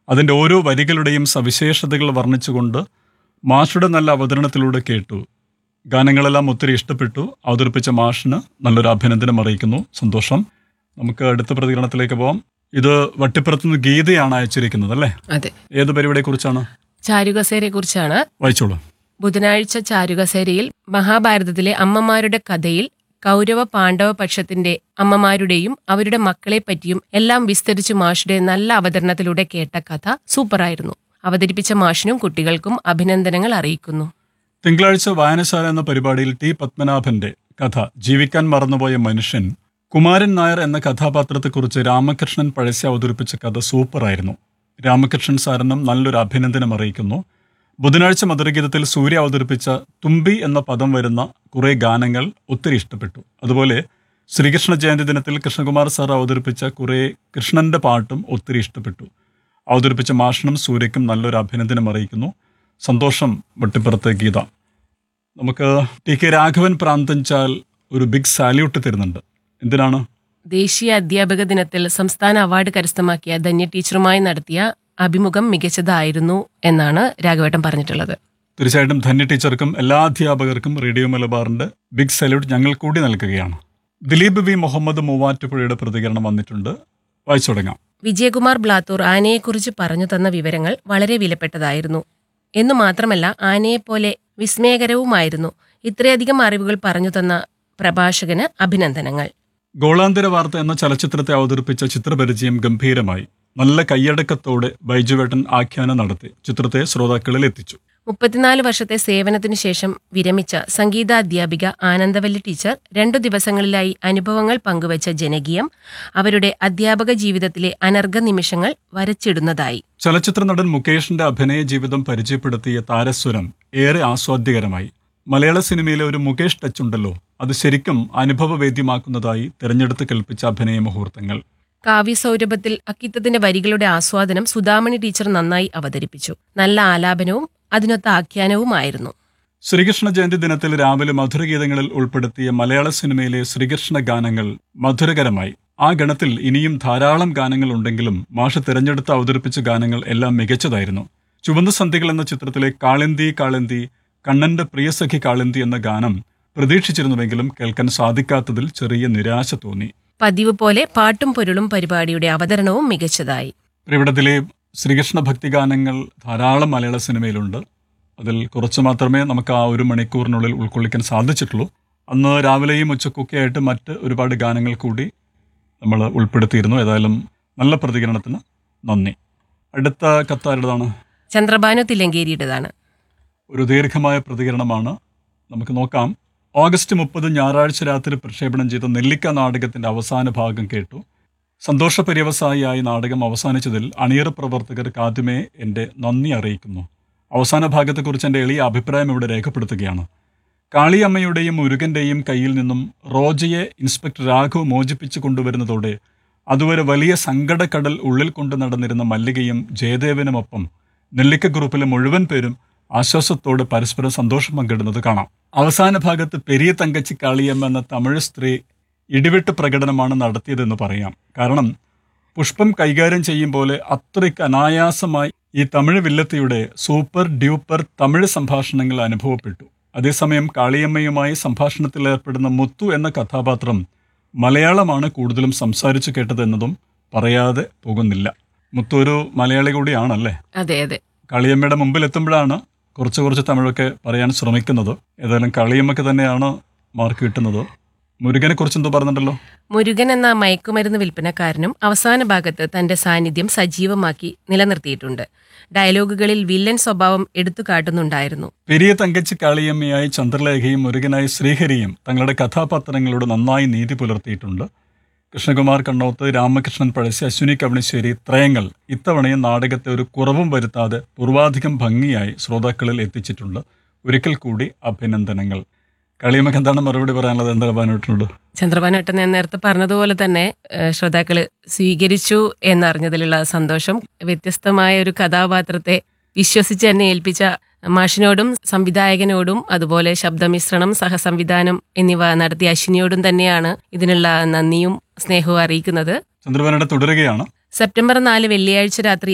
അതിൻ്റെ ഓരോ വരികളുടെയും സവിശേഷതകൾ വർണ്ണിച്ചുകൊണ്ട് മാഷുടെ നല്ല അവതരണത്തിലൂടെ കേട്ടു ഗാനങ്ങളെല്ലാം ഒത്തിരി ഇഷ്ടപ്പെട്ടു അവതരിപ്പിച്ച മാഷിന് നല്ലൊരു അഭിനന്ദനം അറിയിക്കുന്നു സന്തോഷം നമുക്ക് അടുത്ത പ്രതികരണത്തിലേക്ക് പോവാം ഇത് വട്ടിപ്പുറത്തുനിന്ന് ഗീതയാണ് അയച്ചിരിക്കുന്നത് അല്ലേ അതെ ഏത് പരിപാടിയെക്കുറിച്ചാണ് ചാരുകസേരയെ കുറിച്ചാണ് വായിച്ചോളൂ ബുധനാഴ്ച ചാരുകസേരയിൽ മഹാഭാരതത്തിലെ അമ്മമാരുടെ കഥയിൽ കൗരവ പാണ്ഡവ പക്ഷത്തിന്റെ അമ്മമാരുടെയും അവരുടെ മക്കളെ പറ്റിയും എല്ലാം വിസ്തരിച്ചു മാഷുടെ നല്ല അവതരണത്തിലൂടെ കേട്ട കഥ സൂപ്പറായിരുന്നു അവതരിപ്പിച്ച മാഷിനും കുട്ടികൾക്കും അഭിനന്ദനങ്ങൾ അറിയിക്കുന്നു തിങ്കളാഴ്ച വായനശാല എന്ന പരിപാടിയിൽ ടി പത്മനാഭന്റെ കഥ ജീവിക്കാൻ മറന്നുപോയ മനുഷ്യൻ കുമാരൻ നായർ എന്ന കഥാപാത്രത്തെക്കുറിച്ച് രാമകൃഷ്ണൻ പഴശ്ശി അവതരിപ്പിച്ച കഥ സൂപ്പറായിരുന്നു രാമകൃഷ്ണൻ സാറിനും നല്ലൊരു അഭിനന്ദനം അറിയിക്കുന്നു ബുധനാഴ്ച മധുരഗീതത്തിൽ സൂര്യ അവതരിപ്പിച്ച തുമ്പി എന്ന പദം വരുന്ന കുറേ ഗാനങ്ങൾ ഒത്തിരി ഇഷ്ടപ്പെട്ടു അതുപോലെ ശ്രീകൃഷ്ണ ജയന്തി ദിനത്തിൽ കൃഷ്ണകുമാർ സാർ അവതരിപ്പിച്ച കുറേ കൃഷ്ണന്റെ പാട്ടും ഒത്തിരി ഇഷ്ടപ്പെട്ടു അവതരിപ്പിച്ച മാഷിനും സൂര്യക്കും നല്ലൊരു അഭിനന്ദനം അറിയിക്കുന്നു സന്തോഷം വട്ടിപ്പുറത്ത് ഗീത നമുക്ക് ടി കെ രാഘവൻ പ്രാന്തൻചാൽ ഒരു ബിഗ് സാല്യൂട്ട് തരുന്നുണ്ട് എന്തിനാണ് ദേശീയ അധ്യാപക ദിനത്തിൽ സംസ്ഥാന അവാർഡ് കരസ്ഥമാക്കിയ ധന്യ ടീച്ചറുമായി നടത്തിയ അഭിമുഖം മികച്ചതായിരുന്നു എന്നാണ് രാഘവേട്ടൻ പറഞ്ഞിട്ടുള്ളത് തീർച്ചയായിട്ടും ധന്യ ടീച്ചർക്കും എല്ലാ അധ്യാപകർക്കും റേഡിയോ മലബാറിന്റെ ബിഗ് സല്യൂട്ട് ഞങ്ങൾ കൂടി നൽകുകയാണ് ദിലീപ് വി മുഹമ്മദ് മൂവാറ്റുപുഴയുടെ പ്രതികരണം വന്നിട്ടുണ്ട് വായിച്ചു തുടങ്ങാം വിജയകുമാർ ബ്ലാത്തൂർ ആനയെക്കുറിച്ച് പറഞ്ഞു തന്ന വിവരങ്ങൾ വളരെ വിലപ്പെട്ടതായിരുന്നു എന്നു മാത്രമല്ല ആനയെപ്പോലെ വിസ്മയകരവുമായിരുന്നു ഇത്രയധികം അറിവുകൾ പറഞ്ഞു തന്ന പ്രഭാഷകന് അഭിനന്ദനങ്ങൾ ഗോളാന്തര വാർത്ത എന്ന ചലച്ചിത്രത്തെ അവതരിപ്പിച്ച ചിത്രപരിചയം ഗംഭീരമായി നല്ല കൈയടക്കത്തോടെ ബൈജുവേട്ടൻ ആഖ്യാനം നടത്തി ചിത്രത്തെ ശ്രോതാക്കളിൽ എത്തിച്ചു മുപ്പത്തിനാല് വർഷത്തെ സേവനത്തിനു ശേഷം വിരമിച്ച സംഗീതാധ്യാപിക ആനന്ദവല്ലി ടീച്ചർ രണ്ടു ദിവസങ്ങളിലായി അനുഭവങ്ങൾ പങ്കുവച്ച ജനകീയം അവരുടെ അധ്യാപക ജീവിതത്തിലെ അനർഘ നിമിഷങ്ങൾ വരച്ചിടുന്നതായി ചലച്ചിത്ര നടൻ മുകേഷിന്റെ അഭിനയ ജീവിതം പരിചയപ്പെടുത്തിയ താരസ്വരം ഏറെ ആസ്വാദ്യകരമായി മലയാള സിനിമയിലെ ഒരു മുകേഷ് ടച്ച് ഉണ്ടല്ലോ അത് ശരിക്കും അനുഭവവേദ്യമാക്കുന്നതായി തിരഞ്ഞെടുത്ത് കൽപ്പിച്ച അഭിനയ മുഹൂർത്തങ്ങൾ കാവ്യസൗരഭത്തിൽ അക്കിത്തത്തിന്റെ വരികളുടെ ആസ്വാദനം സുധാമണി ടീച്ചർ നന്നായി അവതരിപ്പിച്ചു നല്ല ആലാപനവും അതിനൊത്ത ആഖ്യാനവുമായിരുന്നു ശ്രീകൃഷ്ണ ജയന്തി ദിനത്തിൽ രാവിലെ മധുരഗീതങ്ങളിൽ ഉൾപ്പെടുത്തിയ മലയാള സിനിമയിലെ ശ്രീകൃഷ്ണ ഗാനങ്ങൾ മധുരകരമായി ആ ഗണത്തിൽ ഇനിയും ധാരാളം ഗാനങ്ങൾ ഉണ്ടെങ്കിലും മാഷ് തിരഞ്ഞെടുത്ത് അവതരിപ്പിച്ച ഗാനങ്ങൾ എല്ലാം മികച്ചതായിരുന്നു ചുവന്ന സന്ധികൾ എന്ന ചിത്രത്തിലെ കാളിന്തി കാളിന്തി കണ്ണന്റെ പ്രിയസഖി കാളിന്തി എന്ന ഗാനം പ്രതീക്ഷിച്ചിരുന്നുവെങ്കിലും കേൾക്കാൻ സാധിക്കാത്തതിൽ ചെറിയ നിരാശ തോന്നി പതിവ് പോലെ പാട്ടും പൊരുളും പരിപാടിയുടെ അവതരണവും മികച്ചതായി ഇവിടെ ദിലീപ് ശ്രീകൃഷ്ണ ഭക്തിഗാനങ്ങൾ ധാരാളം മലയാള സിനിമയിലുണ്ട് അതിൽ കുറച്ച് മാത്രമേ നമുക്ക് ആ ഒരു മണിക്കൂറിനുള്ളിൽ ഉൾക്കൊള്ളിക്കാൻ സാധിച്ചിട്ടുള്ളൂ അന്ന് രാവിലെയും ഉച്ചക്കൊക്കെ ആയിട്ട് മറ്റ് ഒരുപാട് ഗാനങ്ങൾ കൂടി നമ്മൾ ഉൾപ്പെടുത്തിയിരുന്നു ഏതായാലും നല്ല പ്രതികരണത്തിന് നന്ദി അടുത്ത കത്താരുടേതാണ് ചന്ദ്രഭാനു തില്ലങ്കേരിയുടേതാണ് ഒരു ദീർഘമായ പ്രതികരണമാണ് നമുക്ക് നോക്കാം ഓഗസ്റ്റ് മുപ്പത് ഞായറാഴ്ച രാത്രി പ്രക്ഷേപണം ചെയ്ത നെല്ലിക്ക നാടകത്തിന്റെ അവസാന ഭാഗം കേട്ടു സന്തോഷപര്യവസായിയായി നാടകം അവസാനിച്ചതിൽ അണിയറ പ്രവർത്തകർക്ക് ആദ്യമേ എൻ്റെ നന്ദി അറിയിക്കുന്നു അവസാന ഭാഗത്തെക്കുറിച്ച് എൻ്റെ എളിയ അഭിപ്രായം ഇവിടെ രേഖപ്പെടുത്തുകയാണ് കാളിയമ്മയുടെയും മുരുകന്റെയും കയ്യിൽ നിന്നും റോജയെ ഇൻസ്പെക്ടർ രാഘവ് മോചിപ്പിച്ചു കൊണ്ടുവരുന്നതോടെ അതുവരെ വലിയ സങ്കടക്കടൽ ഉള്ളിൽ കൊണ്ടു നടന്നിരുന്ന മല്ലികയും ജയദേവനുമൊപ്പം നെല്ലിക്ക ഗ്രൂപ്പിലെ മുഴുവൻ പേരും ആശ്വാസത്തോടെ പരസ്പരം സന്തോഷം പങ്കിടുന്നത് കാണാം അവസാന ഭാഗത്ത് പെരിയ തങ്കച്ചി കാളിയമ്മ എന്ന തമിഴ് സ്ത്രീ ഇടിവെട്ട് പ്രകടനമാണ് നടത്തിയതെന്ന് പറയാം കാരണം പുഷ്പം കൈകാര്യം ചെയ്യും പോലെ അത്രയ്ക്ക് അനായാസമായി ഈ തമിഴ് വില്ലത്തിയുടെ സൂപ്പർ ഡ്യൂപ്പർ തമിഴ് സംഭാഷണങ്ങൾ അനുഭവപ്പെട്ടു അതേസമയം കാളിയമ്മയുമായി സംഭാഷണത്തിൽ ഏർപ്പെടുന്ന മുത്തു എന്ന കഥാപാത്രം മലയാളമാണ് കൂടുതലും സംസാരിച്ചു കേട്ടത് എന്നതും പറയാതെ പോകുന്നില്ല മുത്തു ഒരു മലയാളി കൂടിയാണല്ലേ അതെ അതെ കളിയമ്മയുടെ മുമ്പിൽ എത്തുമ്പോഴാണ് കുറച്ച് കുറച്ച് തമിഴൊക്കെ പറയാൻ ശ്രമിക്കുന്നത് ഏതായാലും കളിയമ്മക്ക് തന്നെയാണ് മാർക്ക് കിട്ടുന്നത് മുരുകനെ കുറിച്ച് എന്തോ പറഞ്ഞിട്ടുണ്ടല്ലോ മുരുകൻ എന്ന മയക്കുമരുന്ന് വിൽപ്പനക്കാരനും അവസാന ഭാഗത്ത് തന്റെ സാന്നിധ്യം സജീവമാക്കി നിലനിർത്തിയിട്ടുണ്ട് ഡയലോഗുകളിൽ വില്ലൻ സ്വഭാവം എടുത്തു കാട്ടുന്നുണ്ടായിരുന്നു പെരിയ തങ്കച്ചി കാളിയമ്മയായി ചന്ദ്രലേഖയും മുരുകനായി ശ്രീഹരിയും തങ്ങളുടെ കഥാപാത്രങ്ങളോട് നന്നായി നീതി പുലർത്തിയിട്ടുണ്ട് കൃഷ്ണകുമാർ കണ്ണോത്ത് രാമകൃഷ്ണൻ പഴശ്ശി അശ്വിനി കവണിശ്ശേരി ത്രയങ്ങൾ ഇത്തവണയും നാടകത്തെ ഒരു കുറവും വരുത്താതെ പൂർവാധികം ഭംഗിയായി ശ്രോതാക്കളിൽ എത്തിച്ചിട്ടുണ്ട് ഒരിക്കൽ കൂടി അഭിനന്ദനങ്ങൾ കളിയമ്മക്ക് എന്താണ് മറുപടി പറയാനുള്ളത് എന്താ പറഞ്ഞിട്ടുണ്ട് ചന്ദ്രഭാനോട്ടൻ ഞാൻ നേരത്തെ പറഞ്ഞതുപോലെ തന്നെ ഏഹ്, ശ്രോതാക്കള് സ്വീകരിച്ചു എന്നറിഞ്ഞതിലുള്ള സന്തോഷം വ്യത്യസ്തമായ ഒരു കഥാപാത്രത്തെ വിശ്വസിച്ച് എന്നെ ഏൽപ്പിച്ച മാഷിനോടും സംവിധായകനോടും അതുപോലെ ശബ്ദമിശ്രണം സഹസംവിധാനം എന്നിവ നടത്തിയ അശ്വിനിയോടും തന്നെയാണ് ഇതിനുള്ള നന്ദിയും സ്നേഹവും അറിയിക്കുന്നത് ചന്ദ്രബാനയുടെ തുടരുകയാണ് സെപ്റ്റംബർ നാല് വെള്ളിയാഴ്ച രാത്രി